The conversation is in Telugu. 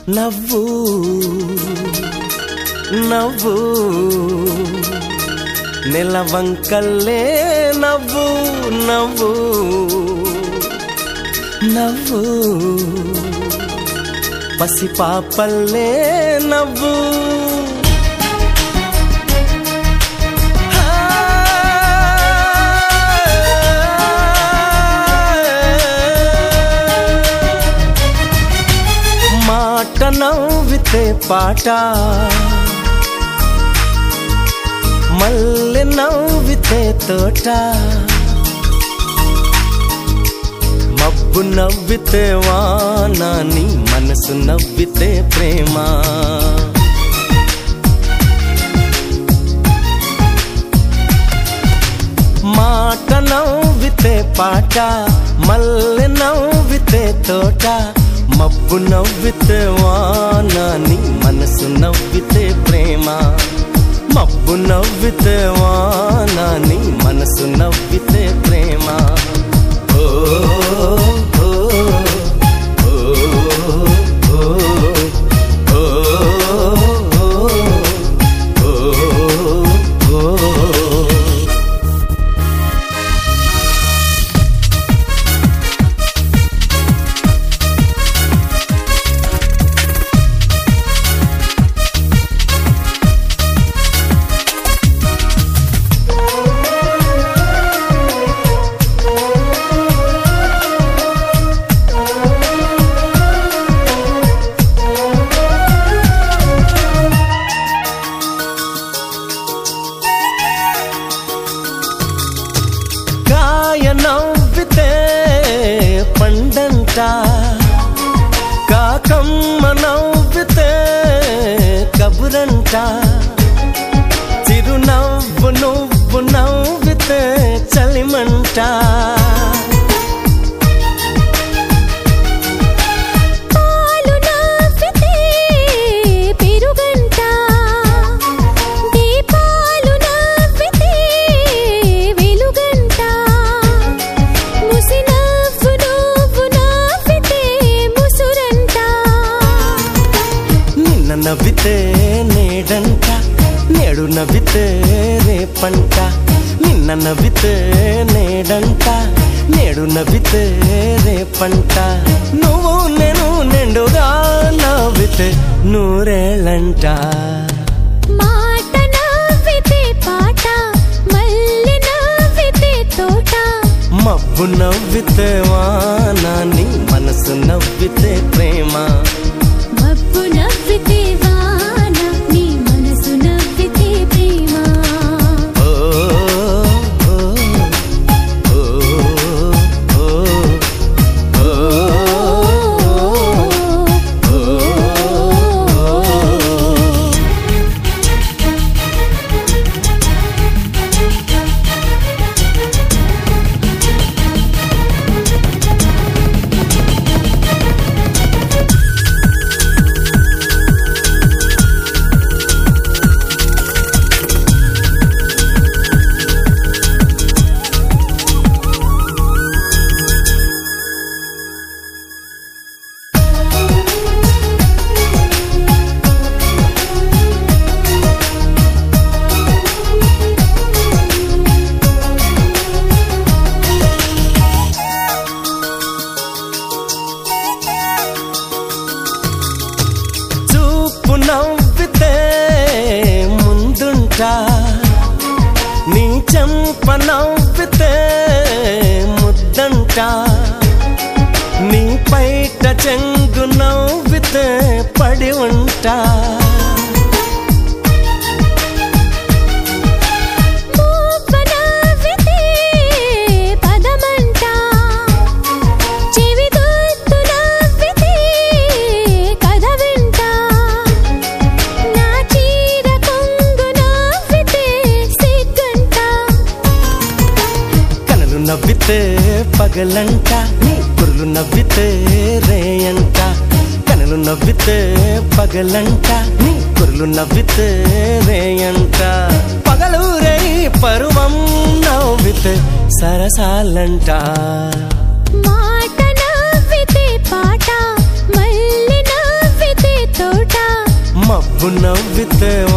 నవ్వు నవ్వు నెలవంకల్లే నవ్వు నవ్వు నవ్వు పసిపాపల్లే నవ్వు మాట నవ్వితే పాట మల్లె నవ్వితే తోట మబ్బు నవ్వితే వానా నీ మనసు నవ్వితే ప్రేమ మాట నవ్వితే పాట మల్లె నవ్వితే తోట మబ్బు నవ్వితే వానా నీ మనసు నవ్వితే ప్రేమ మబ్బు నవ్వితే వానా నీ మనసు నవ్వితే ప్రేమ ఓ ఓ, ఓ, ఓ, ఓ, ఓ, ఓ, ఓ. కాయ నవ్వితే పండంట కాకమ్మ నవ్వితే కబురంట చిరునవ్వు నువ్వు నవ్వితే చలిమంట పాలు నవ్వితే పెరుగంట దీపాలు నవ్వితే వెలుగంట ముసి నవ్వు నువ్వు నవ్వితే ముసురంట నిన్న నవ్వితే నేడంట నేడు నవ్వితే రేపంట నిన్న నవ్వితే నేడంట నేడు నవ్వితే రేపంట నువ్వు నేను నిండుగా నవ్వితే నూరేళ్ళంట మాట నవ్వితే పాట మల్లె నవ్వితే తోట మబ్బు నవ్వితే వానా నీ మనసు నవ్వితే ప్రేమ మబ్బు నవ్వితే వాన నీ మనసు నవ్వితే ప్రేమ ఓ ఓ, ఓ, ఓ, ఓ, ఓ. చూపు నవ్వితే ముందుంటా నీ చెంప నవ్వితే ముద్దంట నీ పైట చెంగు నవ్వితే పడి ఉంటా మూప నవ్వితే పదమంట చెవి గుర్తు నవ్వితే కథ వింట నా చీర కొంగు నవ్వితే సిగ్గంట కనులు నవ్వితే పగలంట నీ కురులు నవ్వితే రేయంట కనులు నవ్వితే పగలంట నీ కురులు నవ్వితే రేయంట పగలు రే పరువం నవ్వితే సరసాలంట మాట నవ్వితే పాట మల్లె నవ్వితే నువ్వు నవ్వితే